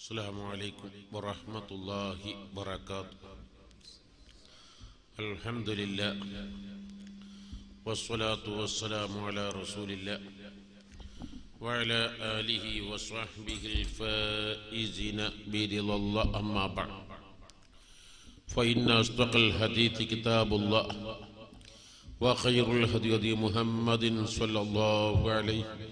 السلام عليكم ورحمة الله وبركاته الحمد لله والصلاة والسلام على رسول الله وعلى آله وصحبه الفائزين برضا الله أما بعد فإن أصدق الحديث كتاب الله وخير الهدي هدي محمد صلى الله عليه وسلم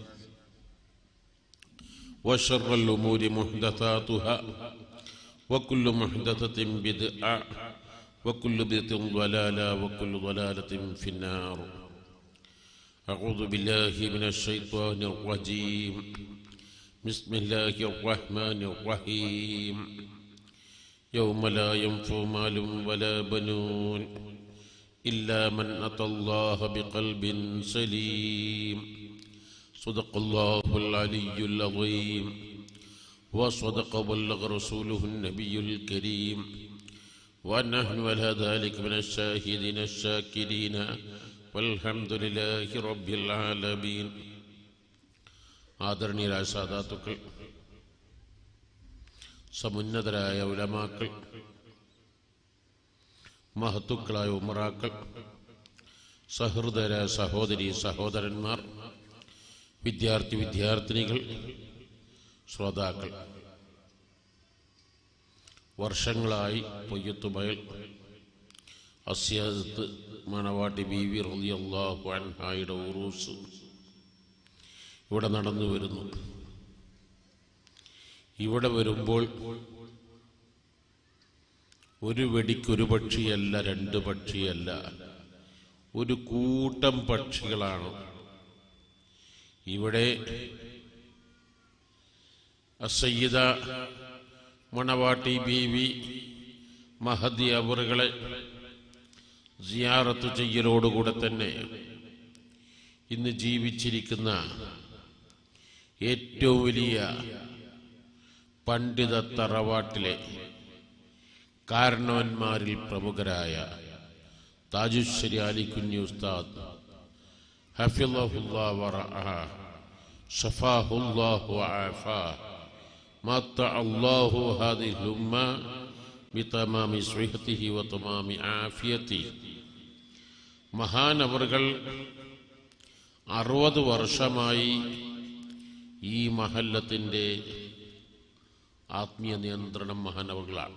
وشر الأمور محدثاتها وكل محدثة بدعة وكل بدعة ضلالة وكل ضلالة في النار أعوذ بالله من الشيطان الرجيم بسم الله الرحمن الرحيم يوم لا ينفع مال ولا بنون إلا من أتى الله بقلب سليم صدق الله العلي العظيم وصدق بلغ رسوله النبي الكريم ونحن على ذلك من الشاهدين الشاكرين والحمد لله رب العالمين ആദരണീയരായ സാധാത്തുക്കൾ സമുന്നതരായ ഉലമാക്കൾ മഹത്തുക്കളായ ഉമറാക്കൾ സഹൃദയരായ സഹോദരി സഹോദരന്മാർ വിദ്യാർത്ഥി വിദ്യാർത്ഥിനികൾ ശ്രോതാക്കൾ വർഷങ്ങളായി പൊയ്യത്തുബയൽ അസ്യാദത്ത് മണവാട്ടി ബി വി റളിയല്ലാഹു അൻഹായുടെ ഉറൂസ് ഇവിടെ നടന്നു വരുന്നു ഇവിടെ വരുമ്പോൾ ഒരു വെടിക്കൊരു പക്ഷിയല്ല രണ്ട് പക്ഷിയല്ല ഒരു കൂട്ടം പക്ഷികളാണ് ഇവിടെ അസയ്യിദ മണവാട്ടി ബീവി മഹദി അവറുകളെ സിയാറത്ത് ചെയ്യലോടുകൂടെ തന്നെ ഇന്ന് ജീവിച്ചിരിക്കുന്ന ഏറ്റവും വലിയ പണ്ഡിത തറവാട്ടിലെ കാരണവന്മാരിൽ പ്രമുഖരായ താജുശ്ശേരി അലി കുഞ്ഞി ഉസ്താദ് حفظه الله ورعاه شفاه الله وعافاه متع الله هذه الأمة بتمام صحته وتمام عافيته മഹാനവറുകൾ അറുപത് വർഷമായി ഈ മഹല്ലത്തിൻ്റെ ആത്മീയ നിയന്ത്രണം മഹാനവറുകളാണ്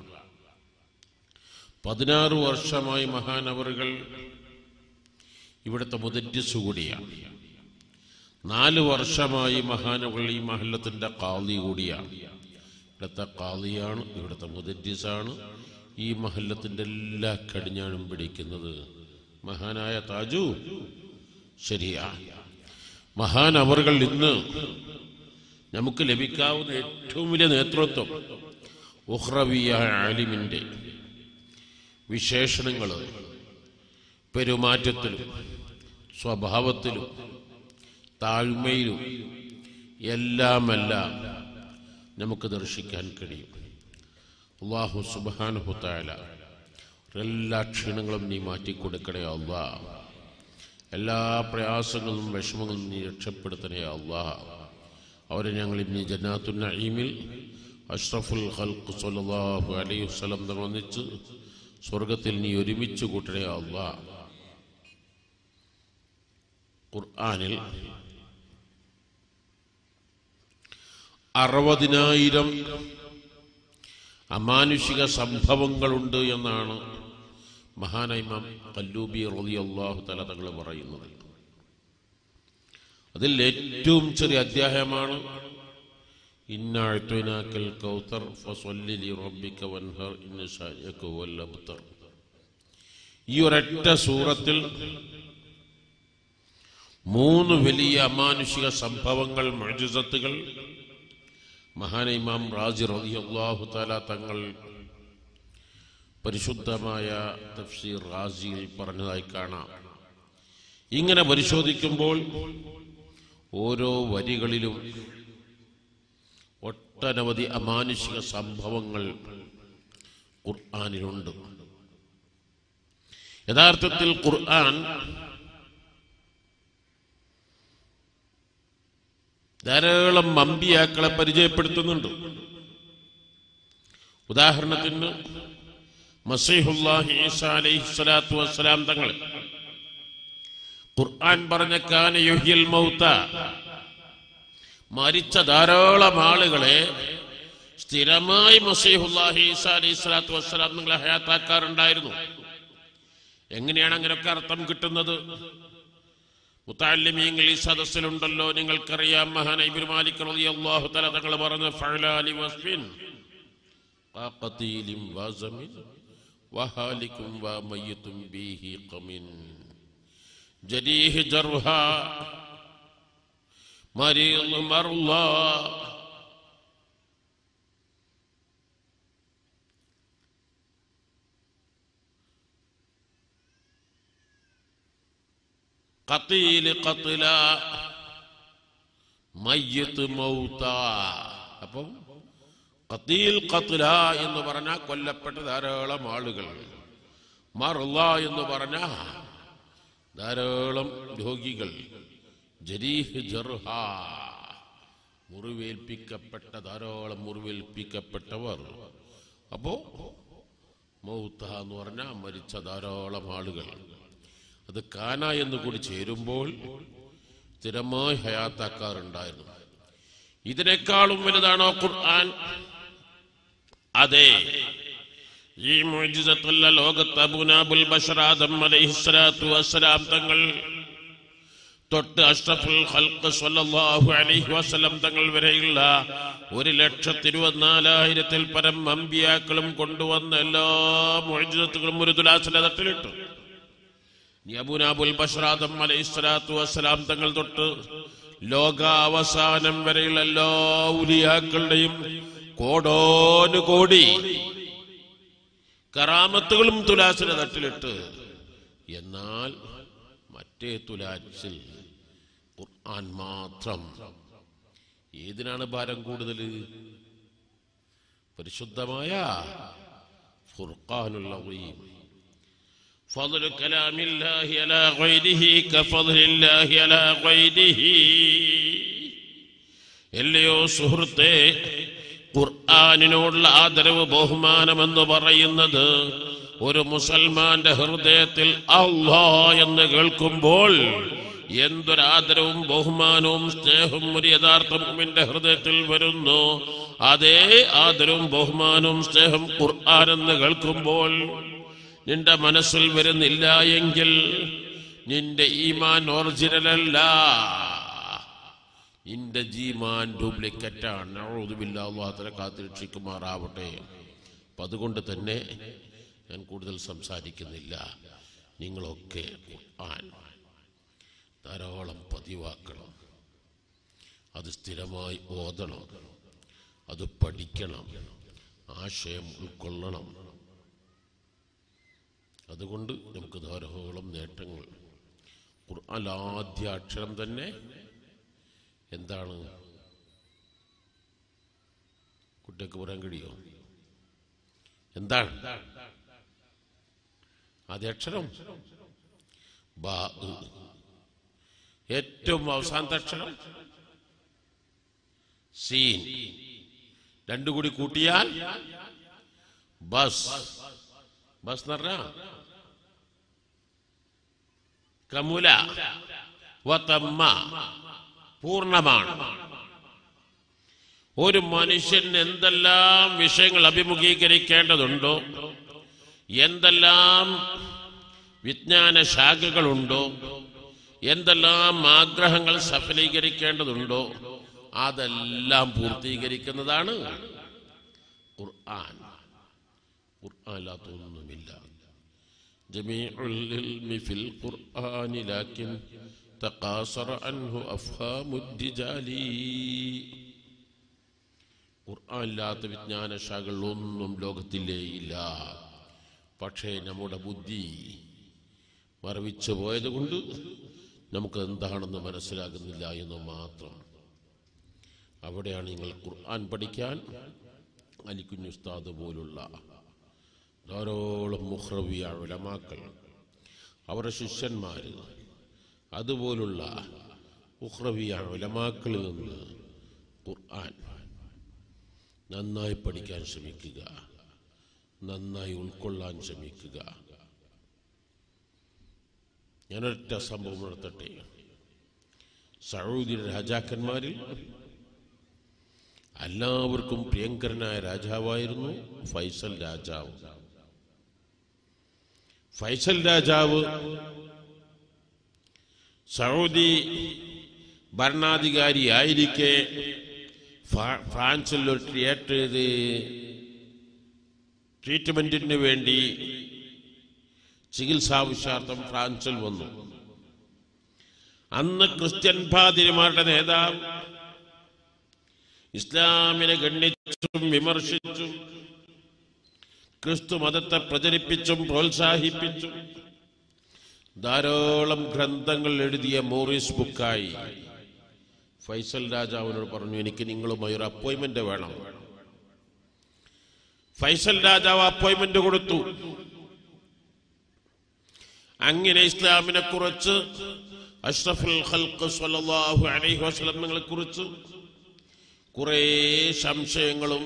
പതിനാറ് വർഷമായി മഹാനവറുകൾ ഇവിടുത്തെ മുദരിസ് കൂടിയാണ് നാല് വർഷമായി മഹാനവകൾ ഈ മഹല്ലത്തിന്റെ കാളി കൂടിയാണ് ഇവിടുത്തെ കാളിയാണ് ഇവിടുത്തെ മുദരിസാണ് ഈ മഹല്ലത്തിന്റെ എല്ലാ കടിഞ്ഞാണും പിടിക്കുന്നത് മഹാനായ താജു ശരിയാ മഹാൻ അവർകൾ ഇന്ന് നമുക്ക് ലഭിക്കാവുന്ന ഏറ്റവും വലിയ നേതൃത്വം ഉഹ്റവിയ ആലിമിന്റെ വിശേഷണങ്ങൾ പെരുമാറ്റത്തിലും സ്വഭാവത്തിലും താഴ്മയിലും എല്ലാമെല്ലാം നമുക്ക് ദർശിക്കാൻ കഴിയും അള്ളാഹു സുബാനുഹുത്തായ എല്ലാ ക്ഷീണങ്ങളും നീ മാറ്റിക്കൊടുക്കണേ അള്ളാ എല്ലാ പ്രയാസങ്ങളും വിഷമങ്ങളും നീ രക്ഷപ്പെടുത്തണേ അള്ളാ അവരെ ഞങ്ങൾ ഇന്ന് ജന്നാത്തു നഈമിൽ അഷ്റഫുൽ ഖൽഖ് സല്ലല്ലാഹു അലൈഹി വസല്ലം നിർവഹിച്ച് സ്വർഗത്തിൽ നീ ഒരുമിച്ച് കൂട്ടണേ അള്ളാ ഖുർആനിൽ അറുപതിനായിരം അമാനുഷിക സംഭവങ്ങളുണ്ട് എന്നാണ് മഹാനൈമാം കല്ലൂബി റലി അള്ളാഹു തല തങ്ങൾ പറയുന്നത് അതിൽ ഏറ്റവും ചെറിയ അധ്യായമാണ് ഇന്നാഴ്ത്തുനാക്കൽ കൗത്തർ ഫസ്വല്ലി റബ്ബിക വൻഹർ ഇന്ന ഷാനിയക ഹുവൽ അബ്തർ ഈ ഒരൊറ്റ സൂറത്തിൽ മൂന്ന് വലിയ അമാനുഷിക സംഭവങ്ങൾ മഴുസത്തുകൾ മഹാന ഇമാം റാജി റളിയല്ലാഹു തആല തങ്ങൾ പരിശുദ്ധമായ തഫ്സീർ റാസിയിൽ പറഞ്ഞതായി കാണാം ഇങ്ങനെ പരിശോധിക്കുമ്പോൾ ഓരോ വരികളിലും ഒട്ടനവധി അമാനുഷിക സംഭവങ്ങൾ ഖുർആാനിലുണ്ട് യഥാർത്ഥത്തിൽ ഖുർആൻ ധാരാളം അമ്പിയാക്കളെ പരിചയപ്പെടുത്തുന്നുണ്ട് ഉദാഹരണത്തിന് മസീഹുല്ലാഹി ഈസ അലൈഹി സ്വലാത്തു വസ്സലാം തങ്ങൾ ഖുർആൻ പറഞ്ഞ കാന യുഹ്യിൽ മൗത മരിച്ച ധാരാളം ആളുകളെ സ്ഥിരമായി മസീഹുല്ലാഹി ഈസ അലൈഹി സ്വലാത്തു വസ്സലാം നിങ്ങളെ ഹയാത്താക്കാറുണ്ടായിരുന്നു എങ്ങനെയാണ് അങ്ങനെയൊക്കെ അർത്ഥം കിട്ടുന്നത് മുത്താലിമീങ്ങൾ ഈ സദസ്സിലുണ്ടല്ലോ നിങ്ങൾക്കറിയാം മഹാൻ ഇബ്നു മാലിക് റളിയല്ലാഹു തആല തങ്ങൾ പറഞ്ഞ ഫഅലാലി വസ്ഫിൻ ഖാഖതീലിം വസമിൻ വഹാലിക്കും വമയ്യിത്തും ബിഹി ഖമിൻ ജരീഹ് ജർഹ മരീദ് മർള ഖതീല് ഖത്ല മയ്യിത്ത് മൗത അപ്പം ഖതീൽ ഖത്ല എന്ന് പറഞ്ഞാൽ കൊല്ലപ്പെട്ട ധാരാളം ആളുകൾ മർള എന്ന് പറഞ്ഞ ധാരാളം രോഗികൾ ജരീഹ് ജർഹ മുറിവേൽപ്പിക്കപ്പെട്ട ധാരാളം മുറിവേൽപ്പിക്കപ്പെട്ടവർ അപ്പോ മൗത്ത എന്ന് പറഞ്ഞാൽ മരിച്ച ധാരാളം ആളുകൾ അത് കാന എന്ന് കൂടി ചേരുമ്പോൾ സ്ഥിരമായി ഹയാത്താക്കാറുണ്ടായിരുന്നു ഇതിനേക്കാളും വലുതാണോ ഖുർആൻ അതെ ഈ മോജിതത്തുള്ള ലോകത്ത് അബുനാബുൽ ബഷറാദം അലൈഹിസ്സലാത്തു വസ്സലാം തങ്ങൾ തൊട്ട് അഷ്റഫുൽ ഖൽഖ് സ്വല്ലല്ലാഹു അലൈഹി വസല്ലം തങ്ങൾ വരെയുള്ള ഒരു ലക്ഷത്തി ഇരുപത്തിനാലായിരത്തിൽ പരം അമ്പിയാക്കളും കൊണ്ടുവന്ന എല്ലാ മോജിതത്തുകളും ഒരു തുലാസിലെ തട്ടിലിട്ടു അബുനാബുൽ ബഷറാദം അലൈഹിസ്സലാത്തു വസ്സലാം തങ്ങൾ തൊട്ട് ലോകാവസാനം വരെയുള്ള എല്ലാ ഉലിയാക്കളുടെയും കോടോന് കോടി കറാമത്തുകളും തുലാസിന്റെ തട്ടിലിട്ട് എന്നാൽ മറ്റേ തുലാച്ചിൽ ഖുർആൻ മാത്രം ഏതിനാണ് ഭാരം കൂടുതൽ പരിശുദ്ധമായ ഫുർഖാനുള്ള فضل كلام الله على غيره كفضل الله على غيره എല്ലയോ സുഹൃത്തെ ഖുർആാനിനോടുള്ള ആദരവ് ബഹുമാനമെന്ന് പറയുന്നത് ഒരു മുസൽമാന്റെ ഹൃദയത്തിൽ അള്ളാ എന്ന് കേൾക്കുമ്പോൾ എന്തൊരാദരവും ബഹുമാനവും സ്നേഹവും ഒരു യഥാർത്ഥ മുമ്പിന്റെ ഹൃദയത്തിൽ വരുന്നു അതേ ആദരവും ബഹുമാനവും സ്നേഹം ഖുർആൻ എന്ന് കേൾക്കുമ്പോൾ നിന്റെ മനസ്സിൽ വരുന്നില്ല എങ്കിൽ നിന്റെ ഈമാൻ ഒറിജിനൽ അല്ല നിന്റെ ജീമാൻ ഡ്യൂപ്ലിക്കറ്റാണ് അള്ളാഹത്തിനെ കാത്തിരക്ഷിക്കുമാറാവട്ടെ അപ്പം അതുകൊണ്ട് തന്നെ ഞാൻ കൂടുതൽ സംസാരിക്കുന്നില്ല നിങ്ങളൊക്കെ ഖുർആൻ ധാരാളം പതിവാക്കണം അത് സ്ഥിരമായി ഓതണം അത് പഠിക്കണം ആശയം ഉൾക്കൊള്ളണം അതുകൊണ്ട് നമുക്ക് ധാരാളം നേട്ടങ്ങൾ ഖുർആൻ ആദ്യ അക്ഷരം തന്നെ എന്താണ് കുട്ടിയൊക്കെ പറയാൻ കഴിയോ എന്താണ് ആദ്യ അക്ഷരം ബാ ഉ. ഏറ്റവും അവസാനത്തെ അക്ഷരം സീൻ രണ്ടു കൂടി കൂട്ടിയാൽ ബസ് ബസ് എന്ന് പറഞ്ഞാ കമുല വതമ്മ പൂർണ്ണമാണ് ഒരു മനുഷ്യൻ എന്തെല്ലാം വിഷയങ്ങൾ അഭിമുഖീകരിക്കേണ്ടതുണ്ടോ എന്തെല്ലാം വിജ്ഞാന ശാഖകളുണ്ടോ എന്തെല്ലാം ആഗ്രഹങ്ങൾ സഫലീകരിക്കേണ്ടതുണ്ടോ അതെല്ലാം പൂർത്തീകരിക്കുന്നതാണ് ഖുർആൻ ഖുർആനില്ലാത്തൊന്നുമില്ല جميع العلم في القرآن لكن تقاصر عنه أفهام الدجال ഖുർആനില്ലാത്ത വിജ്ഞാന ശാഖകളൊന്നും ലോകത്തിലേ ഇല്ല പക്ഷേ നമ്മുടെ ബുദ്ധി മറവിച്ചു പോയത് കൊണ്ട് നമുക്ക് എന്താണെന്ന് മനസ്സിലാകുന്നില്ല എന്ന് മാത്രം അവിടെയാണ് നിങ്ങൾ ഖുർആൻ പഠിക്കാൻ അലിക്കുഞ്ഞു ഉസ്താദ് പോലുള്ള ധാരാളം മുഹ്രവിയ ഉലമാക്കൾ അവരുടെ ശിഷ്യന്മാർ അതുപോലുള്ള മുഹ്രവിയ ഉലമാക്കളിൽ നിന്ന് ഖുർആൻ നന്നായി പഠിക്കാൻ ശ്രമിക്കുക നന്നായി ഉൾക്കൊള്ളാൻ ശ്രമിക്കുക ഞാനൊരൊറ്റ സംഭവം നടത്തട്ടെ സൗദിയുടെ രാജാക്കന്മാരിൽ എല്ലാവർക്കും പ്രിയങ്കരനായ രാജാവായിരുന്നു ഫൈസൽ രാജാവ് ഫൈസൽ രാജാവ് സൗദി ഭരണാധികാരിയായിരിക്കെ ഫ്രാ- ഫ്രാൻസിൽ ഒരു തിയേറ്റർ ഇത് ട്രീറ്റ്മെന്റിന് വേണ്ടി ചികിത്സാവശ്യാർത്ഥം ഫ്രാൻസിൽ വന്നു അന്ന് ക്രിസ്ത്യൻ പാതിരിമാരുടെ നേതാവ് ഇസ്ലാമിനെ ഗണ്ണിച്ചും വിമർശിച്ചും ക്രിസ്തു മതത്തെ പ്രചരിപ്പിച്ചും പ്രോത്സാഹിപ്പിച്ചും ധാരാളം ഗ്രന്ഥങ്ങൾ എഴുതിയ മോറിസ് ബുക്കായി ഫൈസൽ രാജാവിനോട് പറഞ്ഞു എനിക്ക് നിങ്ങളുമായി ഒരു അപ്പോയിന്റ്മെന്റ് വേണം ഫൈസൽ രാജാവ് അപ്പോയിന്റ്മെന്റ് കൊടുത്തു അങ്ങനെ ഇസ്ലാമിനെ കുറിച്ച് അഷ്റഫുൽ ഖൽഖ് സ്വല്ലല്ലാഹു അലൈഹി വസല്ലമകളെ കുറിച്ച് കുറേ സംശയങ്ങളും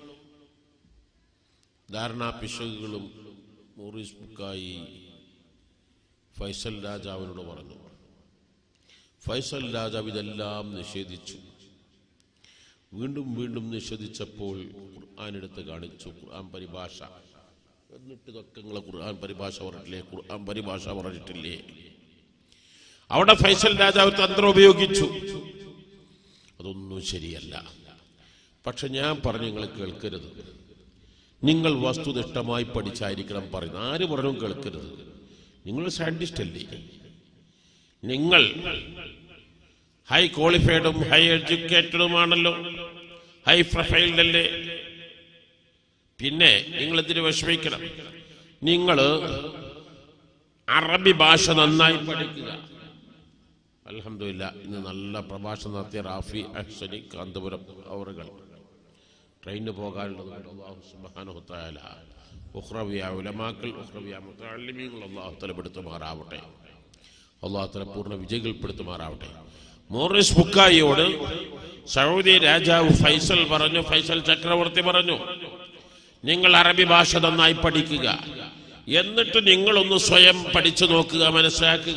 ധാരണാപിശകുകളും മോറിസ് ബുക്കായി ഫൈസൽ രാജാവിനോട് പറഞ്ഞു ഫൈസൽ രാജാവ് ഇതെല്ലാം നിഷേധിച്ചു വീണ്ടും വീണ്ടും നിഷേധിച്ചപ്പോൾ ഖുർആൻ എടുത്ത് കാണിച്ചു ഖുർആൻ പരിഭാഷ എന്നിട്ട് ഇതൊക്കെ നിങ്ങളെ ഖുർആൻ പരിഭാഷ പറഞ്ഞിട്ടില്ലേ ഖുർആൻ പരിഭാഷ പറഞ്ഞിട്ടില്ലേ അവിടെ ഫൈസൽ രാജാവ് തന്ത്രം ഉപയോഗിച്ചു അതൊന്നും ശരിയല്ല പക്ഷെ ഞാൻ പറഞ്ഞു നിങ്ങൾ കേൾക്കരുത് നിങ്ങൾ വസ്തുനിഷ്ഠമായി പഠിച്ചായിരിക്കണം പറയുന്നത് ആര് പറഞ്ഞു കേൾക്കരുത് നിങ്ങൾ സയന്റിസ്റ്റ് അല്ലേ നിങ്ങൾ ഹൈ ക്വാളിഫൈഡും ഹൈ എഡ്യൂക്കേറ്റഡുമാണല്ലോ ഹൈ പ്രൊഫൈൽഡ് അല്ലേ പിന്നെ നിങ്ങൾ ഇതിന് വിഷമിക്കണം നിങ്ങൾ അറബി ഭാഷ നന്നായി പഠിക്കുക അലഹമില്ല ഇന്ന് നല്ല പ്രഭാഷണം നടത്തിയ റാഫി അഹ്സനി കാന്തപുരം അവറുകൾ ട്രെയിനിന് പോകാനുള്ളത് കൊണ്ട് അള്ളാഹു സുബ്ഹാനഹു ഉഹ്റവിയ ഉലമാക്കൾ ഉഹ്റവിയ മുത്തല്ലിമീങ്ങൾ അള്ളാഹു തലപ്പെടുത്തുമാറാവട്ടെ അള്ളാഹു തല പൂർണ്ണ വിജയികൾപ്പെടുത്തുമാറാവട്ടെ മോറിസ് ബുക്കായിയോട് സൗദി രാജാവ് ഫൈസൽ പറഞ്ഞു ഫൈസൽ ചക്രവർത്തി പറഞ്ഞു നിങ്ങൾ അറബി ഭാഷ നന്നായി പഠിക്കുക എന്നിട്ട് നിങ്ങളൊന്ന് സ്വയം പഠിച്ചു നോക്കുക മനസ്സിലാക്കുക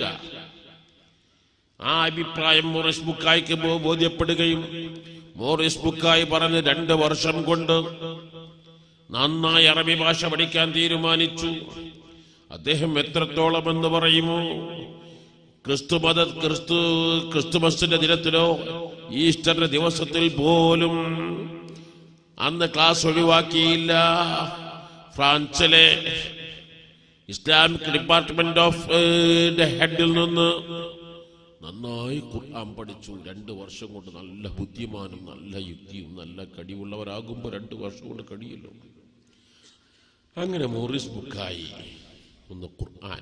ആ അഭിപ്രായം മോറിസ് ബുക്കായിക്ക് ബോ- ബോധ്യപ്പെടുകയും മോറിസ് ബുക്കായി പറഞ്ഞ് രണ്ട് വർഷം കൊണ്ട് നന്നായി അറബി ഭാഷ പഠിക്കാൻ തീരുമാനിച്ചു അദ്ദേഹം എത്രത്തോളം എന്ന് പറയുമോ ക്രിസ്തു മത ക്രിസ്തു ക്രിസ്തുമസിന്റെ ദിനത്തിലോ ഈസ്റ്ററിന്റെ ദിവസത്തിൽ പോലും അന്ന് ക്ലാസ് ഒഴിവാക്കിയില്ല ഫ്രാൻസിലെ ഇസ്ലാമിക് ഡിപ്പാർട്ട്മെന്റ് ഓഫ് ഹെഡിൽ നിന്ന് നന്നായി ഖുർആൻ പഠിച്ചു രണ്ട് വർഷം കൊണ്ട് നല്ല ബുദ്ധിമാനും നല്ല യുക്തിയും നല്ല കടിവുള്ളവരാകുമ്പോൾ രണ്ട് വർഷം കൊണ്ട് കഴിയല്ലോ അങ്ങനെ മോറിസ് ബുക്കായി ഒന്ന് ഖുർആൻ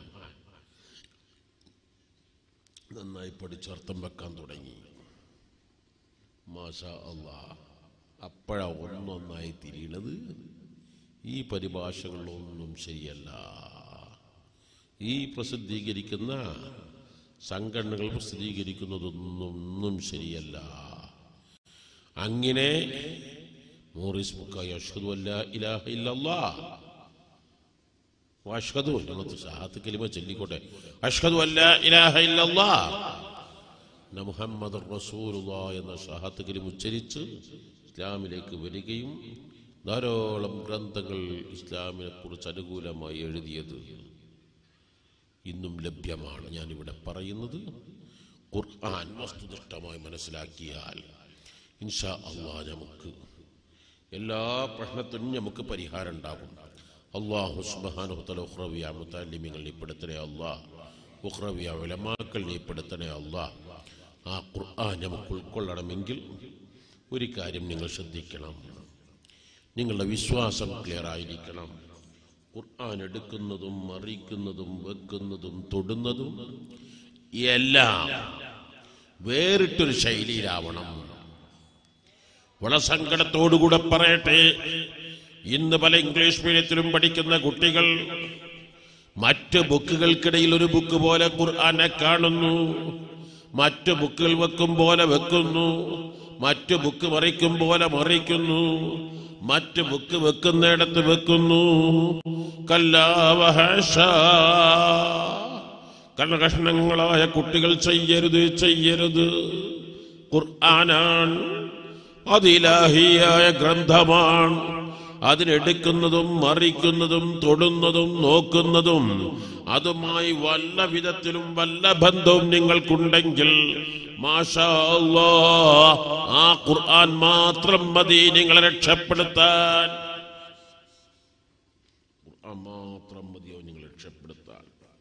നന്നായി പഠിച്ച് അർത്ഥം വെക്കാൻ തുടങ്ങി മാഷാ അള്ളാ അപ്പോഴാ ഒന്നൊന്നായി തിരിയണത് ഈ പരിഭാഷകളൊന്നും ശരിയല്ല ഈ പ്രസിദ്ധീകരിക്കുന്ന സംഘടനകൾ പ്രസിദ്ധീകരിക്കുന്നതൊന്നും ഒന്നും ശരിയല്ല അങ്ങനെ മോറിസ് ബുക്കായി അഷ്ഹദു അല്ല ഇലാഹ ഇല്ലല്ലാ അഷ്ഹദു ഞങ്ങൾക്ക് ഷഹാത്ത് കലിമ ചൊല്ലിക്കോട്ടെ അഷ്ഹദു അല്ല ഇലാഹ ഇല്ലല്ലാ അന്ന മുഹമ്മദ് റസൂലുള്ളാ എന്ന ഷഹാത്ത് കലിമ ഉച്ചരിച്ച് ഇസ്ലാമിലേക്ക് വരികയും ധാരാളം ഗ്രന്ഥങ്ങൾ ഇസ്ലാമിനെ കുറിച്ച് അനുകൂലമായി എഴുതിയത് ഇന്നും ലഭ്യമാണ് ഞാനിവിടെ പറയുന്നത് ഖുർആൻ വസ്തുനിഷ്ഠമായി മനസ്സിലാക്കിയാൽ ഇൻഷാ അള്ളാഹ് നമുക്ക് എല്ലാ പ്രശ്നത്തിനും നമുക്ക് പരിഹാരം ഉണ്ടാകും അള്ളാഹു സുബാനുഹത്തല ഉഹ്റവിയ മുത്താലിമികളിൽ പെടുത്തണേ അള്ളാഹ് ഉഹ്റവിയ ഉലമാക്കളിൽ പെടുത്തണേ അള്ളാഹ് ആ ഖുർആൻ നമുക്ക് ഉൾക്കൊള്ളണമെങ്കിൽ ഒരു കാര്യം നിങ്ങൾ ശ്രദ്ധിക്കണം നിങ്ങളുടെ വിശ്വാസം ക്ലിയർ ആയിരിക്കണം ഖുർആൻ എടുക്കുന്നതും മറിക്കുന്നതും വെക്കുന്നതും തൊടുന്നതും എല്ലാം വേറിട്ടൊരു ശൈലിയിലാവണം വളരെ സങ്കടത്തോടുകൂടെ പറയട്ടെ ഇന്ന് പല ഇംഗ്ലീഷ് മീഡിയത്തിലും പഠിക്കുന്ന കുട്ടികൾ മറ്റ് ബുക്കുകൾക്കിടയിൽ ഒരു ബുക്ക് പോലെ ഖുർആനെ കാണുന്നു മറ്റ് ബുക്കുകൾ വെക്കും പോലെ വെക്കുന്നു മറ്റു ബുക്ക് മറിക്കും പോലെ മറിക്കുന്നു മറ്റു ബുക്ക് വെക്കുന്നിടത്ത് വെക്കുന്നു കല്ലാവഹഷ കർണകഷ്ണങ്ങളായ കുട്ടികൾ ചെയ്യരുത് ചെയ്യരുത് ഖുർആനാണ് അത് ഇലാഹിയായ ഗ്രന്ഥമാണ് അതിനെടുക്കുന്നതും മറിക്കുന്നതും തൊടുന്നതും നോക്കുന്നതും അതുമായി വല്ല വിധത്തിലും വല്ല ബന്ധവും നിങ്ങൾക്കുണ്ടെങ്കിൽ മാഷാ അല്ലാ, ആ ഖുർആൻ മാത്രം മതി നിങ്ങളെ രക്ഷപ്പെടുത്താൻ ഖുർആൻ മാത്രം മതിയോ നിങ്ങളെ രക്ഷപ്പെടുത്താൻ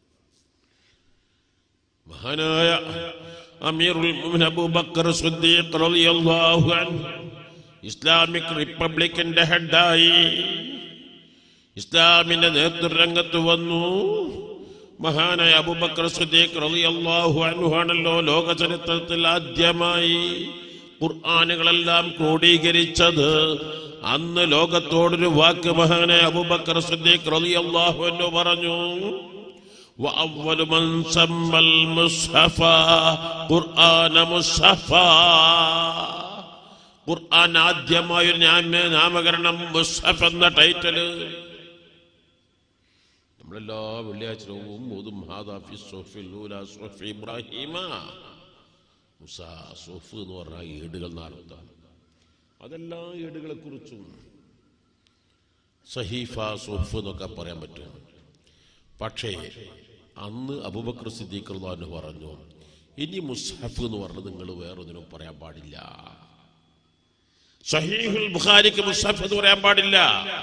മഹാനായ അമീറുൽ മുഅ്മിനീൻ അബൂബക്കർ സിദ്ദീഖ് റളിയല്ലാഹു അൻഹു ഇസ്ലാമിക് റിപ്പബ്ലിക്കിന്റെ ഹെഡായി ഇസ്ലാമിന്റെ നേതൃരംഗത്ത് വന്നു മഹാനായ അബൂബക്കർ സിദ്ദീഖ് റളിയല്ലാഹു അൻഹു ആണല്ലോ ലോക ചരിത്രത്തിൽ ആദ്യമായി ഖുർആനുകളെല്ലാം ക്രോഡീകരിച്ചത് അന്ന് ലോകത്തോടൊരു വാക്ക് മഹാനായ അബൂബക്കർ സിദ്ദീഖ് റളിയല്ലാഹു അൻഹു പറഞ്ഞു وأول من سمى المصحف قرآن مصحفا ഖുർആൻ ആദ്യമായ ഒരു നാമ- നാമകരണം മുസ്ഹഫ് എന്ന ടൈറ്റല് നമ്മളെല്ലാ വെള്ളിയാഴ്ചവും ഓതും ഹാദാ ഫി സോഫിൽ ഊലാ സോഫി ഇബ്രാഹിമ മുസ സോഫ് എന്ന് പറഞ്ഞ ഏടുകൾ എന്നർത്ഥം അതെല്ലാ ഏടുകളെ കുറിച്ചും സഹീഫ സോഫ് എന്നൊക്കെ പറയാൻ പറ്റും പക്ഷേ അന്ന് അബൂബക്കർ സിദ്ദീഖ് റളിയല്ലാഹു പറഞ്ഞു ഇനി മുസ്ഹഫ് എന്ന് പറഞ്ഞത് നിങ്ങൾ വേറൊന്നിനും പറയാൻ പാടില്ല സഹീഹുൽ ബുഖാരിക്ക് മുസ്ഹഫ് എന്ന് പറയാൻ പാടില്ല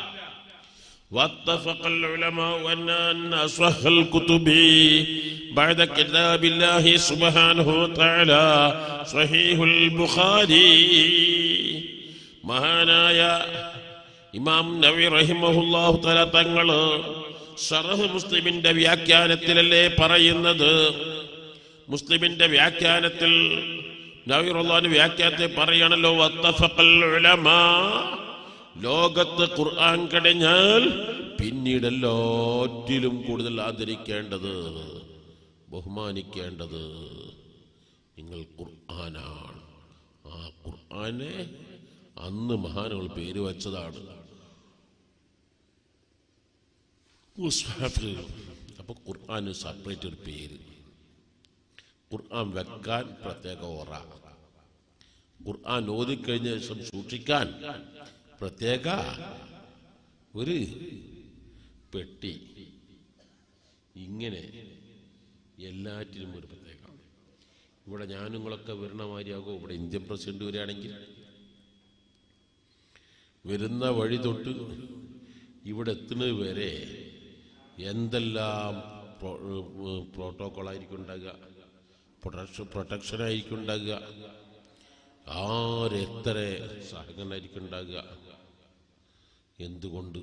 واتفق العلماء أن أن أصح الكتب بعد كتاب الله سبحانه وتعالى صحيح البخاري മഹാനായ ഇമാം നബി റഹിമഹുല്ലാഹു തല തങ്ങള് ഷറഹ് മുസ്ലിമിന്റെ വ്യാഖ്യാനത്തിലല്ലേ പറയുന്നത് മുസ്ലിമിന്റെ വ്യാഖ്യാനത്തിൽ നബിറുള്ളാന്റെ വ്യാഖ്യാനത്തിൽ പറയണല്ലോ വത്തഫഖൽ ഉലമാ ലോകത്ത് ഖുർആൻ കഴിഞ്ഞാൽ പിന്നീട് എല്ലാറ്റിലും കൂടുതൽ ആദരിക്കേണ്ടത് ബഹുമാനിക്കേണ്ടത് നിങ്ങൾ ഖുർആനാണ് ആ ഖുർആനെ അന്ന് മഹാനുകൾ പേര് വച്ചതാണ് മുസ്ഹഫ് അപ്പൊ ഖുർആന് സെപ്പറേറ്റ് ഒരു പേര് ഖുർആൻ വെക്കാൻ പ്രത്യേക ഓറ ഖുർആൻ ഓതിക്കഴിഞ്ഞ ശേഷം സൂക്ഷിക്കാൻ പ്രത്യേക ഒരു പെട്ടി ഇങ്ങനെ എല്ലാറ്റിനും ഒരു പ്രത്യേക ഇവിടെ ഞാനും നിങ്ങളൊക്കെ വരണ മാതിരിയാകും ഇവിടെ ഇന്ത്യൻ പ്രസിഡന്റ് വരികയാണെങ്കിൽ വരുന്ന വഴി തൊട്ട് ഇവിടെ എത്തുന്നത് വരെ എന്തെല്ലാം പ്രോട്ടോകോൾ ആയിരിക്കും ഉണ്ടാകുക പ്രൊട്ടക്ഷൻ പ്രൊട്ടക്ഷൻ ആയിരിക്കും ഉണ്ടാകുക ആരെത്ര സഹകരണമായിരിക്കും ഉണ്ടാകുക എന്തുകൊണ്ട്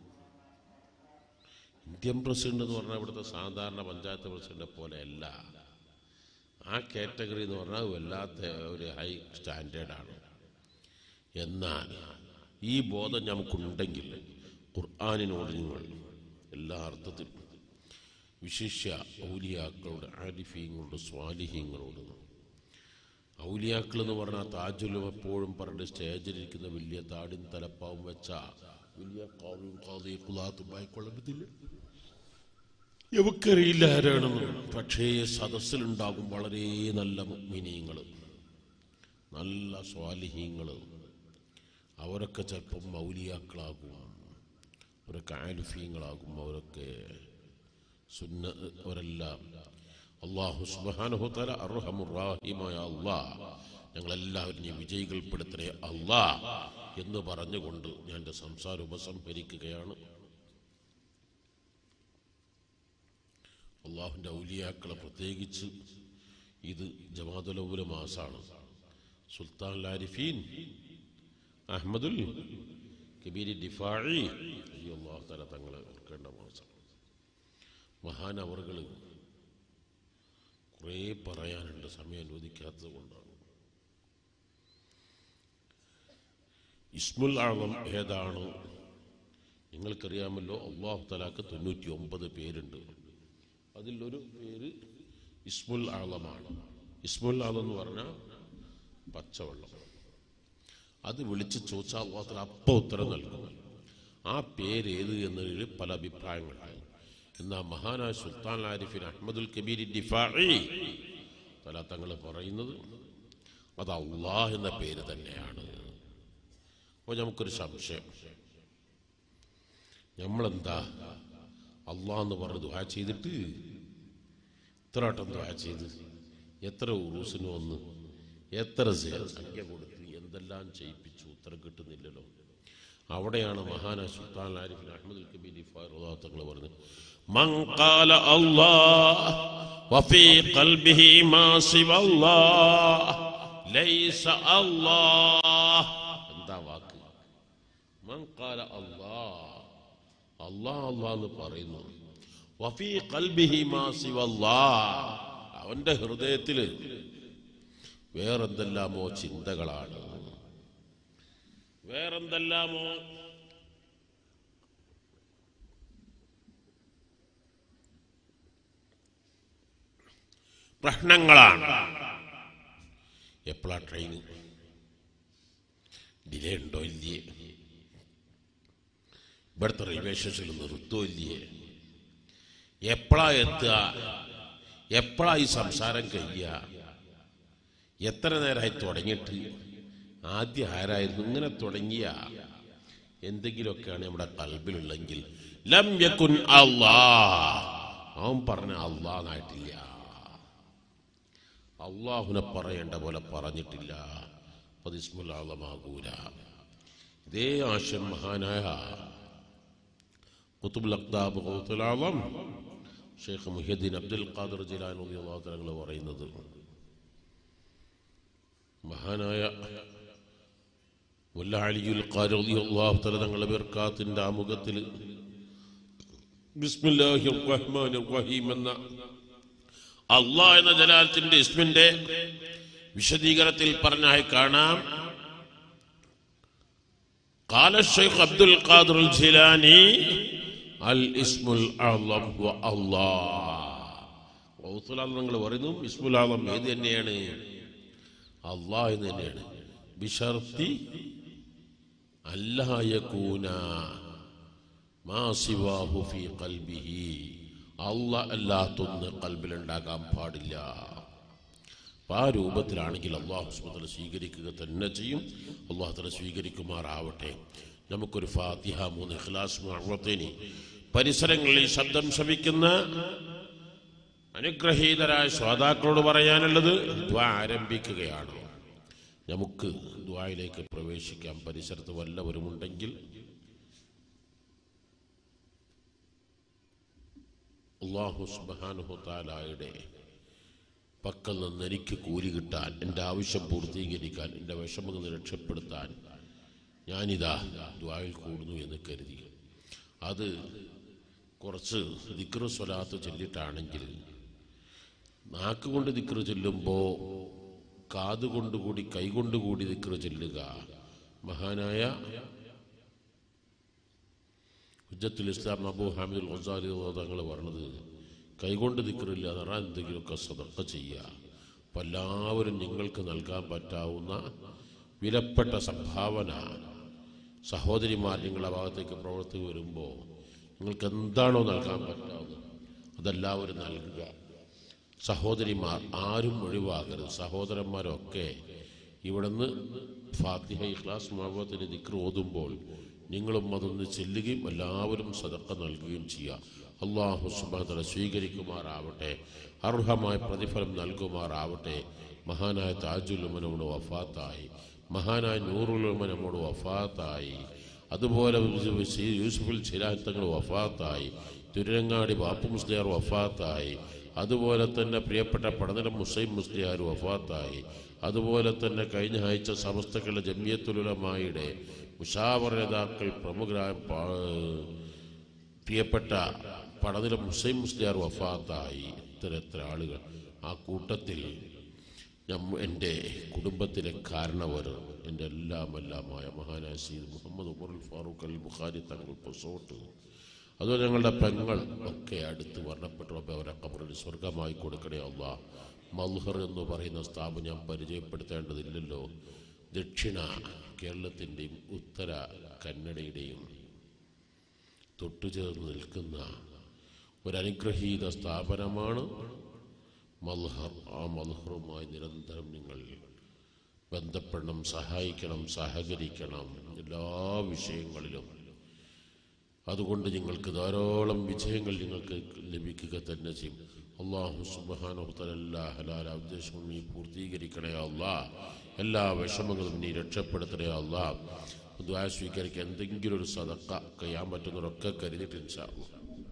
ഇന്ത്യൻ പ്രസിഡന്റ് എന്ന് പറഞ്ഞാൽ ഇവിടുത്തെ സാധാരണ പഞ്ചായത്ത് പ്രസിഡന്റ് പോലെയല്ല ആ കാറ്റഗറി എന്ന് പറഞ്ഞാൽ വല്ലാത്ത ഒരു ഹൈ സ്റ്റാൻഡേർഡാണ് എന്നാൽ ഈ ബോധം നമുക്കുണ്ടെങ്കിൽ ഖുർആാനിനോട് നിങ്ങൾ എല്ലാ അർത്ഥത്തിലും വിശിഷ്യ ഔലിയാക്കളോട് ആരിഫീങ്ങളോട് സ്വാലിഹീങ്ങളോട് ഔലിയാക്കൾ എന്ന് പറഞ്ഞാൽ താജുലും എപ്പോഴും പറഞ്ഞ് സ്റ്റേജിലിരിക്കുന്ന വലിയ താടിൻ തലപ്പാവും വെച്ച വലിയ കാവും കാതി കുലാത്തുമായിക്കൊള്ളത്തില്ല എവക്കറിയില്ല ആരാണെന്ന് പക്ഷേ സദസ്സിലുണ്ടാകും വളരെ നല്ല മിനിയങ്ങൾ നല്ല സ്വാലിഹീങ്ങൾ അവരൊക്കെ ചിലപ്പം മൗലിയാക്കളാകും അവരൊക്കെ ആലിഫീങ്ങളാകും അവരൊക്കെ സുന്ന അവരെല്ലാം അള്ളാഹു സുബാനഹു തല അർഹമുറാഹിമായ അള്ളാഹ് ഞങ്ങളെല്ലാവരും നീ വിജയികൾപ്പെടുത്തണേ അള്ളാ എന്ന് പറഞ്ഞുകൊണ്ട് ഞാൻ എൻ്റെ സംസാരം ഉപസംഹരിക്കുകയാണ് അള്ളാഹുവിൻ്റെ ഔലിയാക്കളെ പ്രത്യേകിച്ച് ഇത് ജമാതുലൗല മാസാണ് സുൽത്താൻ ലാരിഫീൻ അഹമ്മദുൽ കബീരി ഡിഫാഴി അള്ളാഹു തല തങ്ങളെ ഓർക്കേണ്ട മാസം മഹാനവറുകൾ കുറേ പറയാനുണ്ട് സമയം അനുവദിക്കാത്തത് കൊണ്ടാണ് ഇസ്മുൽ ആളം ഏതാണ് നിങ്ങൾക്കറിയാമല്ലോ അള്ളാഹു തലാക്ക് തൊണ്ണൂറ്റി ഒമ്പത് പേരുണ്ട് അതിലൊരു പേര് ഇസ്മുൽ ആളമാണ് ഇസ്മുൽ ആളം എന്ന് പറഞ്ഞാൽ പച്ചവെള്ളം അത് വിളിച്ച് ചോദിച്ചാൽ അള്ളാഹു അപ്പോൾ ഉത്തരം നൽകും ആ പേര് ഏത് എന്നതിൽ പല അഭിപ്രായങ്ങളായി എന്നാൽ മഹാനായ സുൽത്താൻ ആരിഫിൻ അഹമ്മദുൽ കബീർ ഡിഫാഇ പല തങ്ങൾ പറയുന്നത് അത് അള്ളാഹ് എന്ന പേര് തന്നെയാണ് അപ്പോൾ നമുക്കൊരു സംശയം നമ്മളെന്താ അള്ളാഹ് എന്ന് പറഞ്ഞ് ദുആ ചെയ്തിട്ട് ഇത്ര വട്ടം ദുആ ചെയ്ത് എത്ര ഉറൂസിന് വന്ന് എത്ര സേ- സംഖ്യ കൊടുത്ത് എന്തെല്ലാം ചെയ്യിപ്പിച്ചു ഉത്തരം കിട്ടുന്നില്ലല്ലോ അവിടെയാണ് മഹാന സുൽത്താൻ ആരിഫിൻ അഹമ്മദ് കബീർ തങ്ങൾ പറഞ്ഞത് من قال الله وفي قلبه ما سوى الله ليس الله എന്താ വാക്ക് മൻ ഖാല അല്ലാഹ് അല്ലാഹ് അല്ലാഹ് എന്ന് പറയുന്നു വഫീ ഖൽബിഹി മാ സിവല്ലാഹ് അവന്റെ ഹൃദയത്തിൽ വേറെന്തെല്ലാമോ ചിന്തകളാണ് വേറെന്തെല്ലാമോ പ്രശ്നങ്ങളാണ് എപ്പോഴാ ട്രെയിൻ ഡിലേ ഉണ്ടോ ഇല്ലേ ഇവിടുത്തെ റെയിൽവേ സ്റ്റേഷനിൽ നിർത്തോ ഇല്ലേ എപ്പോഴാ എത്തുക എപ്പോഴാ ഈ സംസാരം കഴിയുക എത്ര നേരമായി തുടങ്ങിയിട്ട് ആദ്യം ആരായിരുന്നു ഇങ്ങനെ തുടങ്ങിയ എന്തെങ്കിലുമൊക്കെയാണ് നമ്മുടെ കൽബിലുള്ളെങ്കിൽ ലം യക്കുൻ അല്ലാ അവൻ പറഞ്ഞ അള്ളാന്നായിട്ടില്ല അള്ളാഹുനെ പറയേണ്ട പോലെ പറഞ്ഞിട്ടില്ല പതിസ്മുലാളമാകൂല ഇതേ ആശയം മഹാനായ കുത്തുബുൽ അക്താബ് ഖൗത്തുലാളം ഷെയ്ഖ് മുഹ്യദ്ദീൻ അബ്ദുൽ ഖാദർ ജിലാൻ തങ്ങൾ പറയുന്നത് മഹാനായ മുല്ല അലിയുൽ ഖാരി റളിയല്ലാഹു തആല തങ്ങളുടെ ബർക്കാത്തിന്റെ ആമുഖത്തിൽ ബിസ്മില്ലാഹിർ റഹ്മാനിർ റഹീം എന്ന അള്ളാഹ് എന്ന ജലാലത്തിന്റെ ഇസ്മിന്റെ വിശദീകരണത്തിൽ പറഞ്ഞായി കാണാം قال الشيخ عبد القادر الجيلاني الاسم الاعظم هو الله നിങ്ങൾ പറയുന്നു ഇസ്മുൽ ആളം ഏത് തന്നെയാണ് അള്ളാഹ് എന്ന് തന്നെയാണ് ബിഷർത്തി അല്ലായകൂന മാ സിവാഹു ഫീ ഖൽബിഹി അള്ളാഹ് അല്ലാത്തൊന്ന് കൽബിലുണ്ടാകാൻ പാടില്ല അപ്പൊ ആ രൂപത്തിലാണെങ്കിൽ അള്ളാഹു സുബത്തല സ്വീകരിക്കുക തന്നെ ചെയ്യും അള്ളാഹു തല സ്വീകരിക്കുമാറാവട്ടെ നമുക്കൊരു ഫാത്തിഹ മൂന്ന് ഇഖ്ലാസ് അറുപത്തേനി പരിസരങ്ങളിൽ ശബ്ദം ശമിക്കുന്ന അനുഗ്രഹീതരായ ശ്രോതാക്കളോട് പറയാനുള്ളത് ദ്വാ ആരംഭിക്കുകയാണ് നമുക്ക് ദ്വായിലേക്ക് പ്രവേശിക്കാം പരിസരത്ത് വല്ലവരുമുണ്ടെങ്കിൽ അള്ളാഹു സുബാനുഹു താലായുടെ പക്കൽ നിന്ന് എനിക്ക് കൂലി കിട്ടാൻ എൻ്റെ ആവശ്യം പൂർത്തീകരിക്കാൻ എൻ്റെ വിഷമങ്ങൾ രക്ഷപ്പെടുത്താൻ ഞാനിതാ ദ്വായിൽ കൂടുന്നു എന്ന് കരുതി അത് കുറച്ച് ദിക്റ് സ്വലാത്ത് ചൊല്ലിട്ടാണെങ്കിൽ നാക്ക് കൊണ്ട് ദിക്റ് ചൊല്ലുമ്പോൾ കാത് കൊണ്ടുകൂടി കൈകൊണ്ടുകൂടി ദിക്റ് ചൊല്ലുക മഹാനായ ഹുജ്ജത്തുൽ ഇസ്ലാം അബു ഹാമിദുൽ ഗസാലി തങ്ങൾ പറഞ്ഞത് കൈകൊണ്ട് ദിക്കറില്ല എന്ന് പറഞ്ഞാൽ എന്തെങ്കിലുമൊക്കെ സദക്ക ചെയ്യുക അപ്പം എല്ലാവരും നിങ്ങൾക്ക് നൽകാൻ പറ്റാവുന്ന വിലപ്പെട്ട സംഭാവന സഹോദരിമാർ നിങ്ങളുടെ ഭാഗത്തേക്ക് പ്രവർത്തിക്ക് വരുമ്പോൾ നിങ്ങൾക്ക് എന്താണോ നൽകാൻ പറ്റാവുന്നത് അതെല്ലാവരും നൽകുക സഹോദരിമാർ ആരും ഒഴിവാകരുത് സഹോദരന്മാരൊക്കെ ഇവിടുന്ന് ഫാത്തിഹ ഇഖ്ലാസ് മുഹമ്മത്തിന് ദിക്ർ ഓതുമ്പോൾ നിങ്ങളും അതൊന്ന് ചെല്ലുകയും എല്ലാവരും സദക്ക നൽകുകയും ചെയ്യുക അള്ളാഹു സുബാദല സ്വീകരിക്കുമാറാവട്ടെ അർഹമായ പ്രതിഫലം നൽകുമാറാവട്ടെ മഹാനായ താജുലുമനോട് വഫാത്തായി മഹാനായ നൂറുലുമനോട് വഫാത്തായി അതുപോലെ യൂസുഫുൽ ചിരാത്തങ്ങൾ വഫാത്തായി തിരുരങ്ങാടി ബാപ്പു മുസ്ലിയാർ വഫാത്തായി അതുപോലെ തന്നെ പ്രിയപ്പെട്ട പടനിലം മുസൈം മുസ്ലിയാർ വഫാത്തായി അതുപോലെ തന്നെ കഴിഞ്ഞ ആഴ്ച സമസ്തകളുടെ ജമിയത്തുലമായുടെ മുഷാവർ നേതാക്കൾ പ്രമുഖരായ പാ- പ്രിയപ്പെട്ട പടനിലം മുസൈം മുസ്ലിയാർ വഫാത്തായി ഇത്ര എത്ര ആളുകൾ ആ കൂട്ടത്തിൽ ഞമ്മ എൻ്റെ കുടുംബത്തിലെ കാരണവർ എൻ്റെ എല്ലാം എല്ലാമായ മഹാനായ സീദ് മുഹമ്മദ് ഉമറുൽ ഫാറൂഖ് അൽ ബുഖാരി തങ്ങൾ പൊസോട്ട് അതുപോലെ ഞങ്ങളുടെ പെങ്ങൾ ഒക്കെ അടുത്ത് മരണപ്പെട്ടു അപ്പോൾ അവരെ കബറിൽ സ്വർഗമായി കൊടുക്കണേ അള്ളാ മൽഹർ എന്ന് പറയുന്ന സ്ഥാപനം ഞാൻ പരിചയപ്പെടുത്തേണ്ടതില്ലല്ലോ ദക്ഷിണ കേരളത്തിൻ്റെയും ഉത്തര കന്നഡയുടെയും തൊട്ടുചേർന്ന് നിൽക്കുന്ന ഒരനുഗ്രഹീത സ്ഥാപനമാണ് മൽഹർ ആ മൽഹറുമായി നിരന്തരം നിങ്ങൾ ബന്ധപ്പെടണം സഹായിക്കണം സഹകരിക്കണം എല്ലാ വിഷയങ്ങളിലും അതുകൊണ്ട് നിങ്ങൾക്ക് ധാരാളം വിജയങ്ങൾ നിങ്ങൾക്ക് ലഭിക്കുക തന്നെ ചെയ്യും അള്ളാഹു സുബാനുത്തല ഹലാല ഉദ്ദേശവും നീ പൂർത്തീകരിക്കണേ അല്ലാ എല്ലാ വിഷമങ്ങളും നീ രക്ഷപ്പെടുത്തണേ അല്ലാ ദ്വാ സ്വീകരിക്കാൻ എന്തെങ്കിലും ഒരു സതക്ക കഴിയാൻ പറ്റുന്നവരൊക്കെ കരുതിയിട്ട് ഇൻഷാ അല്ലാ.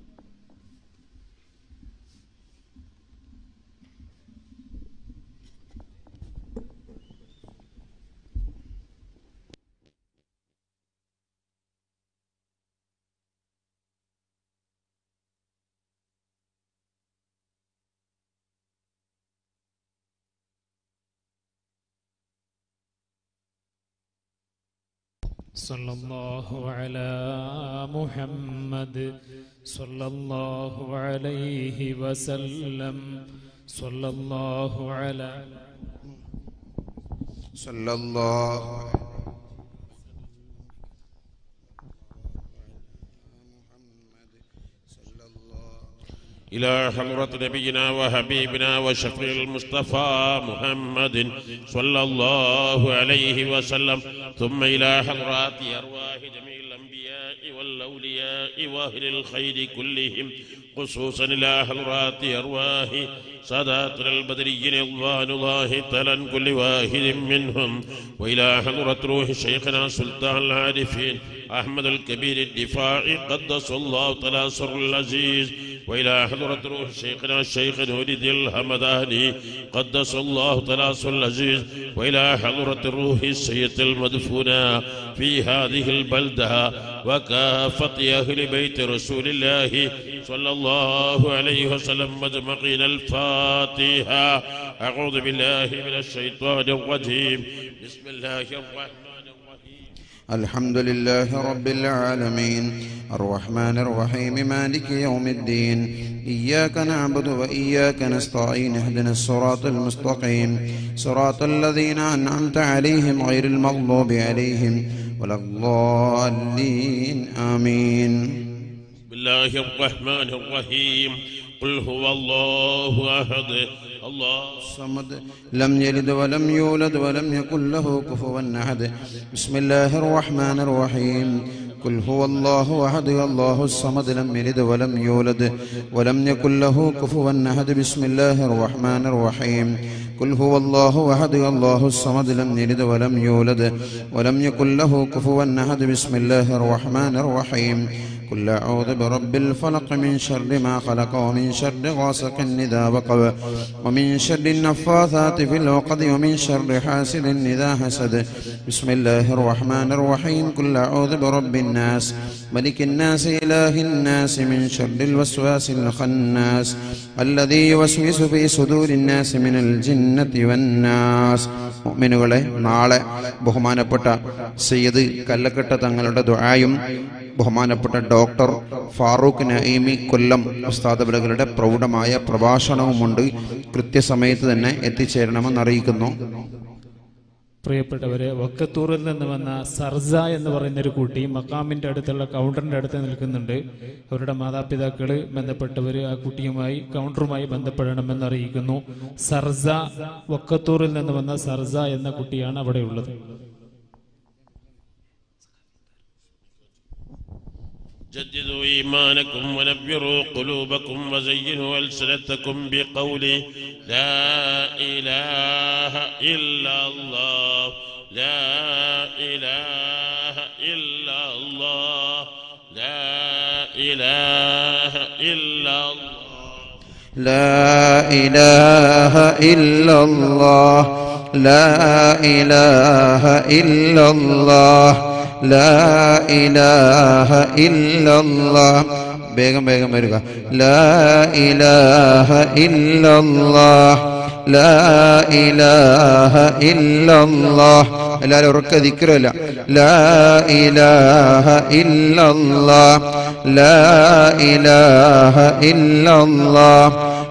صلى الله على محمد صلى الله عليه وسلم صلى الله على صلى الله إلى حضرة نبينا وحبيبنا وشفيع المصطفى محمد صلى الله عليه وسلم ثم إلى حضرات أرواح جميع الأنبياء والأولياء وأهل الخير كلهم خصوصا إلى حضرات أرواح ساداتنا البدريين رضوان الله تعالى عن كل واحد منهم وإلى حضرة روح شيخنا سلطان العارفين أحمد الكبير الدفاعي قدس الله تعالى سر العزيز وإلى حضرة روح شيخنا الشيخ نور الدين الحمداني قدس الله تعالى سر العزيز وإلى حضرة الروح السيد المدفونة في هذه البلدة وكافة أهل بيت رسول الله صلى الله عليه وسلم مجمعين الفاتحة أعوذ بالله من الشيطان الرجيم بسم الله الرحمن الرحيم الحمد لله رب العالمين الرحمن الرحيم مالك يوم الدين إياك نعبد وإياك نستعين اهدنا الصراط المستقيم صراط الذين أنعمت عليهم غير المغضوب عليهم ولا الضالين آمين بسم الله الرحمن الرحيم قل هو الله أحد الله الصمد لم يلد ولم يولد ولم يكن له كفوا أحد بسم الله الرحمن الرحيم قل هو الله أحد الله الصمد لم يلد ولم يولد ولم يكن له كفوا أحد بسم الله الرحمن الرحيم قل هو الله أحد الله الصمد لم يلد ولم يولد ولم يكن له كفوا أحد بسم الله الرحمن الرحيم قل أعوذ برب الفلق من شر ما خلق ومن شر غاسق إذا وقب ومن شر النفاثات في العقد ومن شر حاسد إذا حسد بسم الله الرحمن الرحيم قل أعوذ برب الناس ملك الناس إله الناس من شر الوسواس الخناس الذي يوسوس في صدور الناس من الجنة والناس മുഅ്മിനുകളെ നാളെ ബഹുമാനപ്പെട്ട സയ്യിദ് കല്ലക്കട്ട തങ്ങളുടെ ദുആയും ബഹുമാനപ്പെട്ട ഡോക്ടർ ഫാറൂഖ് നഈമി കൊല്ലം ഉസ്താദബലുകളുടെ പ്രൗഢമായ പ്രഭാഷണവുമുണ്ട് കൃത്യസമയത്ത് തന്നെ എത്തിച്ചേരണമെന്ന് അറിയിക്കുന്നു പ്രിയപ്പെട്ടവരെ വക്കത്തൂറിൽ നിന്ന് വന്ന സർസ എന്ന് പറയുന്ന ഒരു കുട്ടി മക്കാമിന്റെ അടുത്തുള്ള കൗണ്ടറിന്റെ അടുത്ത് നിൽക്കുന്നുണ്ട് അവരുടെ മാതാപിതാക്കള് ബന്ധപ്പെട്ടവർ ആ കുട്ടിയുമായി കൗണ്ടറുമായി ബന്ധപ്പെടണമെന്ന് അറിയിക്കുന്നു സർസ വക്കത്തൂറിൽ നിന്ന് വന്ന സർസ എന്ന കുട്ടിയാണ് അവിടെ ഉള്ളത് جددوا إيمانكم ونبروا قلوبكم وزينوا ألسنتكم بقول لا إله إلا الله لا إله إلا الله لا إله إلا الله لا إله إلا الله لا إله إلا الله لا إله إلا الله വേഗം വേഗം വരിക لا إله إلا الله لا إله إلا الله എല്ലാവരും ഉറക്ക ദിക്രല്ല لا إله إلا الله لا إله إلا الله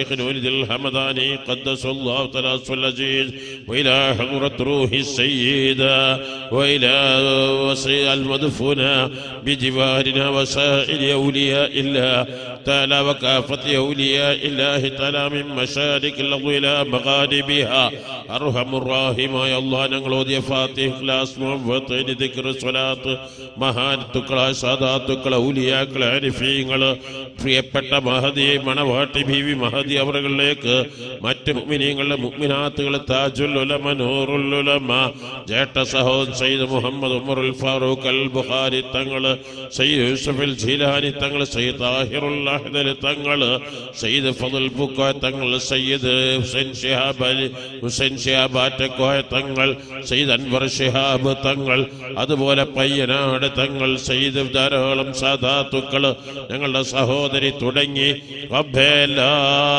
شيخنا ولد الحمداني قدس الله تعالى العزيز وإلى حضرة روح السيدة وإلى وصي المدفونة بجوارنا وسائر أولياء الله تعالى وكافة أولياء الله تعالى من مشارق الأرض إلى مغاربها أرحم الراحم يا الله ഞങ്ങളോദിയ ഫാത്തിഹ് ക്ലാസ് മുഹമ്മദ് ദിക്ർ സ്വലാത്ത് മഹാനത്തുക്കളായ സാദാത്തുക്കൾ ഔലിയാക്കൾ അരിഫീങ്ങൾ പ്രിയപ്പെട്ട മഹദി മണവാട്ടി ബീവി മഹദി അവറുകളിലേക്ക് മറ്റ് മുഅ്മിനീങ്ങളുടെ മുഅ്മിനാത്തുകൾ താജുൽ ഉലമ നൂറുൽ ഉലമ ജേട്ട സഹോദരൻ സയ്യിദ് മുഹമ്മദ് ഉമറുൽ ഫാറൂഖ് അൽ ബുഖാരി തങ്ങൾ സയ്യിദ് യൂസഫിൽ ജീലാനി തങ്ങൾ സയ്യിദ് താഹിറുൽ അഹ്ദൽ തങ്ങൾ സയ്യിദ് ഫضل ബുക്കോയ തങ്ങൾ സയ്യിദ് ഹുസൈൻ ഷിഹാബ് അലി ഹുസൈൻ ഷിഹാബ് ആറ്റക്കോയ തങ്ങൾ സയ്യിദ് അൻവർ ഷിഹാബ് തങ്ങൾ അതുപോലെ പയ്യനാട് തങ്ങൾ സയ്യിദ് ധാരാളം സാധാത്തുക്കൾ ഞങ്ങളുടെ സഹോദരി തുടങ്ങി റബ്ബേ എല്ലാ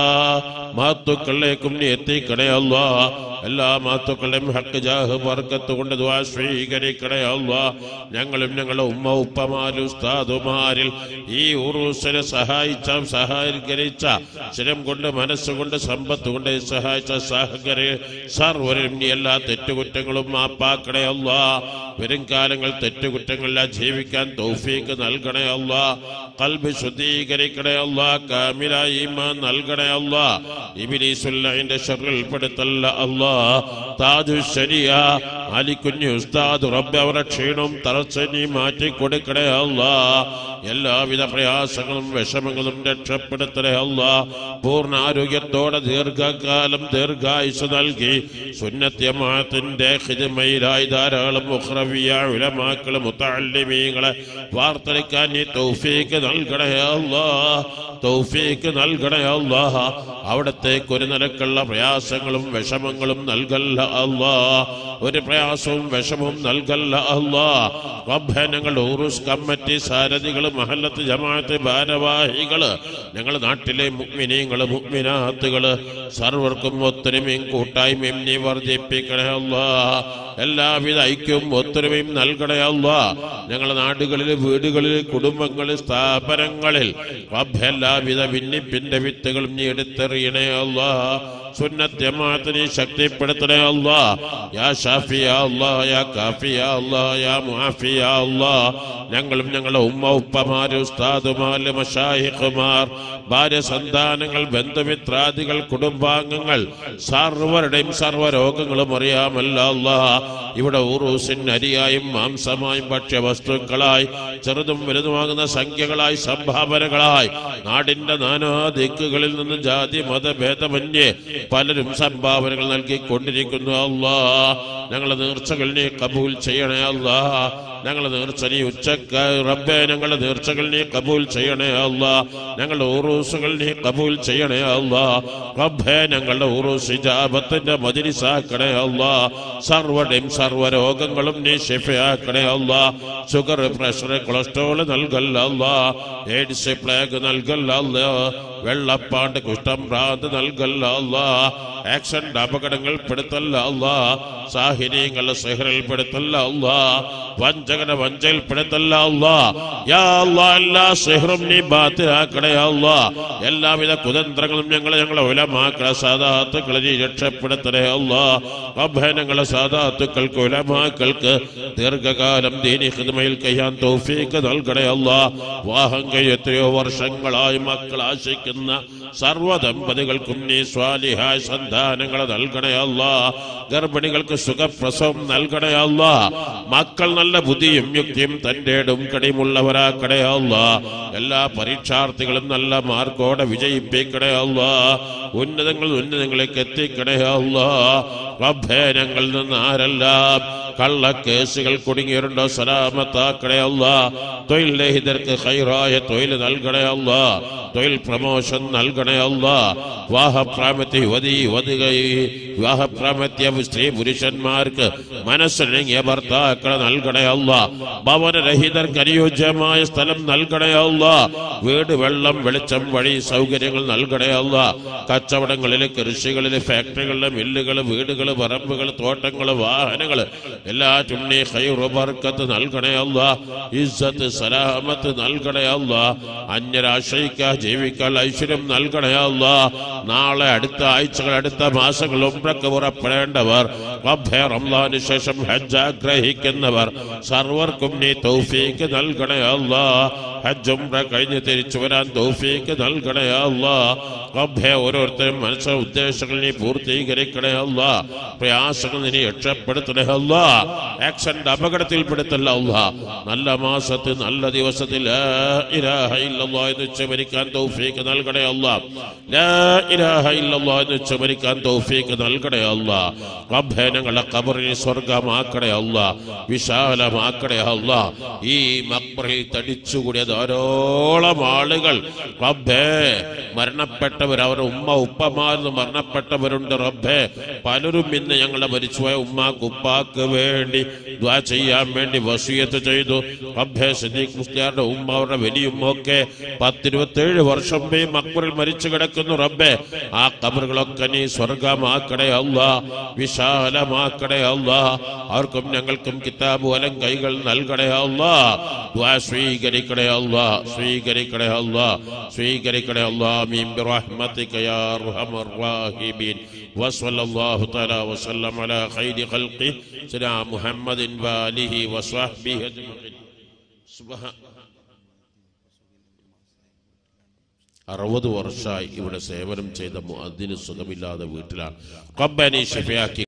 മാത്തുക്കളിലേക്കും നീ എത്തിക്കണേ അല്ലാ എല്ലാ മാത്തുക്കളുടെയും ഹക്ക് ജാഹ് ബർക്കത്ത് കൊണ്ട് ദുആ സ്വീകരിക്കണേ അല്ലാ ഞങ്ങളും ഞങ്ങളുടെ ഉമ്മ ഉപ്പമാരും ഉസ്താദുമാരിൽ ഈ ഉറൂസിനെ സഹായിച്ച സഹകരിച്ച ശരം കൊണ്ട് മനസ്സുകൊണ്ട് സമ്പത്ത് കൊണ്ട് സഹായിച്ച സഹകരി സർവരും നീ എല്ലാ തെറ്റുകുറ്റങ്ങളും മാപ്പാക്കണേ അല്ലാ വരും കാലങ്ങൾ തെറ്റുകുറ്റങ്ങളില്ല ജീവിക്കാൻ തൗഫീക്ക് നൽകണേ അല്ലാ കൽബ് ശുദ്ധീകരിക്കണേ അല്ലാ കാമില ഈമാൻ നൽകണേ അല്ലാ ഇബിലീസുല്ലഹിന്റെ ഷറിൽ പെടുത്തല്ല അല്ലാ താജു ശരിയ അലിക്കുഞ്ഞു ഉസ്താദ് റബ്ബ് അവരുടെ ക്ഷീണവും തളർച്ചനി മാറ്റി കൊടുക്കണേ അല്ലാ എല്ലാവിധ പ്രയാസങ്ങളും വിഷമങ്ങളും രക്ഷപ്പെടുത്തണേ അല്ലാ പൂർണ്ണ ആരോഗ്യത്തോടെ ദീർഘകാലം ദീർഘായുസ് നൽകി സുന്നത്യമാത്തിന്റെ ഹിതമയിലായി ധാരാളം മുഖ്രവിയ ഉലമാക്കള് മുത്തല്ലിമീങ്ങളെ വാർത്തെടുക്കാൻ നീ തൗഫീക്ക് നൽകണേ അല്ലാ തൗഫീക്ക് നൽകണേ അല്ലാ അവിടത്തേക്ക് ഒരു നിലക്കുള്ള പ്രയാസങ്ങളും വിഷമങ്ങളും നൽകല്ല അല്ലാ ഒരു പ്രയാസവും വിഷമവും നൽകല്ല അല്ലാ റബ്ബേ ഞങ്ങളുടെ ഉറുസ് കമ്മിറ്റി സാരഥികൾ മഹല്ലത്ത് ജമാഅത്ത് ഭാരവാഹികള് ഞങ്ങളുടെ നാട്ടിലെ മുഗ്മിനീങ്ങള് മുഗ്മിനാത്തുകള് സർവർക്കും ഒത്തൊരുമയും കൂട്ടായ്മയും നീ വർദ്ധിപ്പിക്കണേ അല്ലാ എല്ലാവിധ ഐക്യവും ഒത്തൊരുമയും നൽകണേ അല്ലാ ഞങ്ങളുടെ നാടുകളിൽ വീടുകളിൽ കുടുംബങ്ങളിൽ സ്ഥാപനങ്ങളിൽ റബ്ബ് എല്ലാവിധ ഭിന്നിപ്പിന്റെ വിത്തുകളും നീ എടുത്തെറിയണേ അല്ലാ സുന്നത്യമാത്തിനെ ശക്തിപ്പെടുത്തണേ അല്ലാ യാ ഷാഫി യാ അല്ലാ യാ കാഫി യാ അല്ലാ യാ മുആഫി യാ അല്ലാ ഞങ്ങളും ഞങ്ങളുടെ ഉമ്മ ഉപ്പമാര് ഉസ്താദുമാര് മഷാഹിഖുമാർ ഭാര്യ സന്താനങ്ങൾ ബന്ധുമിത്രാദികൾ കുടുംബാംഗങ്ങൾ സർവരുടെയും സർവ്വരോഗങ്ങളും അറിയാമല്ല അല്ലാ ഇവിടെ ഉറൂസിൻ അരിയായും മാംസമായും ഭക്ഷ്യവസ്തുക്കളായി ചെറുതും വലുതുമാകുന്ന സംഖ്യകളായി സംഭാവനകളായി നാടിന്റെ നാനാ ദിക്കുകളിൽ നിന്ന് ജാതി മതഭേദമന്യേ പലരും സംഭാവനകൾ നൽകിക്കൊണ്ടിരിക്കുന്നു അല്ലാ ഞങ്ങളെ നേർച്ചകൾ നീ കബൂൽ ചെയ്യണേ അല്ലാ ഞങ്ങളെ നേർച്ച നീ ഉച്ചക്ക റബ്ബേ ഞങ്ങളുടെ നേർച്ചകൾ നീ കബൂൽ ചെയ്യണേ അല്ലാ ഞങ്ങളുടെ ഉറൂസുകൾ നീ കബൂൽ ചെയ്യണേ അല്ലാ റബ്ബേ ഞങ്ങളുടെ ഉറൂസ് ഇജാബത്തിന്റെ മജിലിസാക്കണേ അല്ലാ സർവടെയും സർവ്വരോഗങ്ങളും നീ ഷിഫയാക്കണേ അല്ലാ ഷുഗർ പ്രഷർ കൊളസ്ട്രോൾ നൽകല്ല അല്ലാ എയ്ഡ്സ് പ്ലേഗ് നൽകല്ല അല്ലാ വെള്ളപ്പാണ്ട് കുഷ്ഠം ഭ്രാന്ത് നൽകല്ല അല്ലാ ആക്സിഡന്റ് അപകടങ്ങൾ പെടുത്തല്ല അല്ലാ സാഹിര്യങ്ങളുടെ സെഹറിൽ പെടുത്തല്ല അല്ലാ വഞ്ചകന വഞ്ചയിൽ പെടുത്തല്ല അല്ലാ യാ അല്ലാ എല്ലാ സെഹറും നീ ബാത്തിലാക്കണേ അല്ലാ എല്ലാവിധ കുതന്ത്രങ്ങളും ഞങ്ങളെ ഞങ്ങളെ ഉലമാക്കളെ സാധാത്തുക്കളെ നീ രക്ഷപ്പെടുത്തണേ അല്ലാ റബ്ബേ ഞങ്ങളെ സാധാത്തുക്കൾക്ക് ഉലമാക്കൾക്ക് ദീർഘകാലം ദീനി ഹിദ്മയിൽ കഴിയാൻ തൗഫീക്ക് നൽകണേ അല്ലാ വാഹം കഴി എത്രയോ വർഷങ്ങളായി മക്കൾ ആശിക്കുന്ന സർവ്വ ദമ്പതികൾക്കും നീ സ്വാലിഹായ സന്താനങ്ങളെ നൽകണേ അല്ലാ ഗർഭിണികൾക്ക് സുഖപ്രസവം നൽകണേ അല്ലാ മക്കൾ നല്ല ബുദ്ധിയും യുക്തിയും തന്റെ ഇടും കടിയുമുള്ളവരാക്കണേ അല്ലാ എല്ലാ പരീക്ഷാർത്ഥികളും നല്ല മാർക്കോടെ വിജയിപ്പിക്കണേ അല്ലാ ഉന്നതങ്ങൾ ഉന്നതങ്ങളിലേക്ക് എത്തിക്കണേ അല്ലാ റബ്ബേ ഞങ്ങളിൽ നിന്ന് ആരെല്ലാം കള്ളക്കേസുകൾ കുടുങ്ങിയിട്ടുണ്ടോ സലാമത്താക്കണേ അല്ല തൊഴിൽ രഹിതർക്ക് ഹൈറായ തൊഴിൽ നൽകണേ അല്ല തൊഴിൽ പ്രമോഷൻ നൽകണേ അല്ല വിവാഹപ്രാമത്യ യുവതി യുവതിക വിവാഹപ്രാമത്യ സ്ത്രീ പുരുഷന്മാർക്ക് മനസ്സിണങ്ങിയ ഭർത്താക്കളെ നൽകണേ അല്ല ഭവനരഹിതർക്ക് അനുയോജ്യമായ സ്ഥലം നൽകണേ അല്ല വീട് വെള്ളം വെളിച്ചം വഴി സൗകര്യങ്ങൾ നൽകണേ അല്ല കച്ചവടങ്ങളിൽ കൃഷികളിൽ ഫാക്ടറികളിൽ മില്ലുകൾ വീടുകൾ പറമ്പുകൾ തോട്ടങ്ങൾ വാഹനങ്ങൾ എല്ലാറ്റും നീ ഖൈറു ബർക്കത്ത് നൽകണേ അല്ല ഇസ്സത്ത് സലാമത്ത് നൽകണേ അല്ല അന്യരാശ്രയിക്കാൻ ജീവിക്കാൻ ഐശ്വര്യം നൽകണേ അല്ല നാളെ അടുത്ത ആഴ്ചകൾ അടുത്ത മാസങ്ങൾ ഉംറക്ക് പുറപ്പെടേണ്ടവർ റബ്ബേ റംസാന് ശേഷം ഹജ്ജ് ആഗ്രഹിക്കുന്നവർ സർവർക്കും നീ തൗഫീക്ക് നൽകണേ അല്ല ഹജ്ജ് ഉംറ കഴിഞ്ഞ് തിരിച്ചു വരാൻ തൗഫീക്ക് നൽകണേ അല്ല റബ്ബേ ഓരോരുത്തരും മനസ്സ ഉദ്ദേശങ്ങൾ നീ പൂർത്തീകരിക്കണേ അല്ല പ്രയാസങ്ങൾ നീ രക്ഷപ്പെടുത്തണേ അല്ല ആക്സിഡന്റ് അപകടത്തിൽപ്പെടുത്തല്ല അല്ല നല്ല മാസത്തിൽ നല്ല ദിവസത്തിൽ ലാ ഇലാഹ ഇല്ലല്ലാഹ് എന്ന് ഉച്ചമരിക്കാൻ തൗഫീക്ക് നൽകണേ അല്ല ലാ ഇലാഹ ഇല്ലല്ലാഹ് എന്ന് ഉച്ചമരിക്കാൻ തൗഫീക്ക് നൽകണേ അല്ല റബ്ബേ ഞങ്ങളുടെ ഖബറിനെ സ്വർഗമാക്കണേ അല്ല വിശാലമാക്കണേ അല്ല ഈ മക്ബറിൽ തടിച്ചുകൂടിയ ധാരാളം ആളുകൾ റബ്ബേ മരണപ്പെട്ടവർ അവരുടെ ഉമ്മ ഉപ്പമാരിൽ മരണപ്പെട്ടവരുണ്ട് റബ്ബേ പലരും ഇന്ന് ഞങ്ങളെ മരിച്ചുപോയ ഉമ്മാക്ക് ഉപ്പാക്ക് വേണ്ടി ദ്വാ ചെയ്യാൻ വേണ്ടി വസൂയത്ത് ചെയ്തു റബ്ബേ സദീഖ് മുസ്ലിയാരുടെ ഉമ്മ അവരുടെ വലിയുമ്മ ഒക്കെ പത്തിരുപത്തേഴ് വർഷം ഈ മക്ബറിൽ മരിച്ചു കിടക്കുന്നു റബ്ബേ ആ കബറുകളൊക്കെ നീ സ്വർഗമാക്കണേ അല്ല വിശാലമാക്കണേ അല്ല അവർക്കും ഞങ്ങൾക്കും കിതാബ് വലം കൈകൾ നൽകണേ അല്ല ദ്വാ സ്വീകരിക്കണേ അല്ല സ്വീകരിക്കണേ അല്ല സ്വീകരിക്കണേ അല്ല മീൻ برحمتك يا ارحم الراحمين وصلى الله تعالى وسلم على خير خلقه سيدنا محمد واله وصحبه اجمعين سبحان അറുപത് വർഷമായി ഇവിടെ സേവനം ചെയ്ത അതിന് സുഖമില്ലാതെ വീട്ടിലാണ് കമ്പനി ഷെഫയാക്കി